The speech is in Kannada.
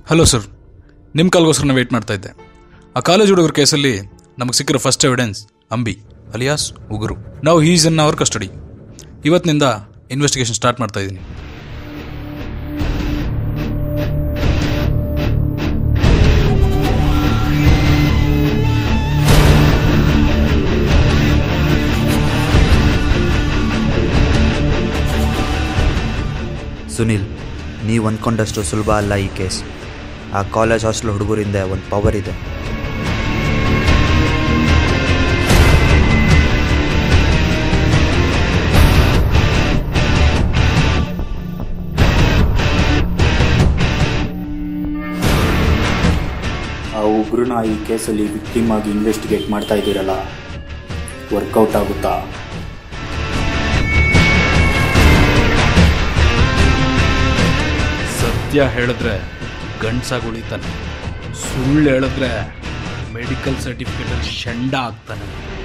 ಹಲೋ ಸರ್ ನಿಮ್ಮ ಕಾಲ್ಗೋಸ್ಕರ ವೇಟ್ ಮಾಡ್ತಾ ಇದ್ದೆ ಆ ಕಾಲೇಜ್ ಹುಡುಗರ ಕೇಸಲ್ಲಿ ನಮಗೆ ಸಿಕ್ಕಿರೋ first evidence Ambi alias Uguru ನಾವು ಹೀಸ್ ಇನ್ ಅವರ್ ಕಸ್ಟಡಿ ಇವತ್ತಿನಿಂದ ಇನ್ವೆಸ್ಟಿಗೇಷನ್ ಸ್ಟಾರ್ಟ್ ಮಾಡ್ತಾ ಇದ್ದೀನಿ ಸುನಿಲ್ ನೀವು ಅಂದ್ಕೊಂಡಷ್ಟು ಸುಲಭ ಅಲ್ಲ ಈ ಕೇಸ್ ಆ ಕಾಲೇಜ್ ಹಾಸ್ಟೆಲ್ ಹುಡುಗರಿಂದ ಒಂದು ಪವರ್ ಇದೆ ಆ ಉಗ್ರನ ಈ ಕೇಸಲ್ಲಿ ವಿಕ್ಟಿಮ್ ಆಗಿ ಇನ್ವೆಸ್ಟಿಗೇಟ್ ಮಾಡ್ತಾ ಇದ್ದೀರಲ್ಲ ವರ್ಕೌಟ್ ಆಗುತ್ತಾ ಸತ್ಯ ಹೇಳಿದ್ರೆ ಗಂಡ್ಸಾಗಿ ಉಳಿತಾನೆ ಸುಳ್ಳು ಹೇಳಿದ್ರೆ ಮೆಡಿಕಲ್ ಸರ್ಟಿಫಿಕೇಟಲ್ಲಿ ಶಂಡ ಆಗ್ತಾನೆ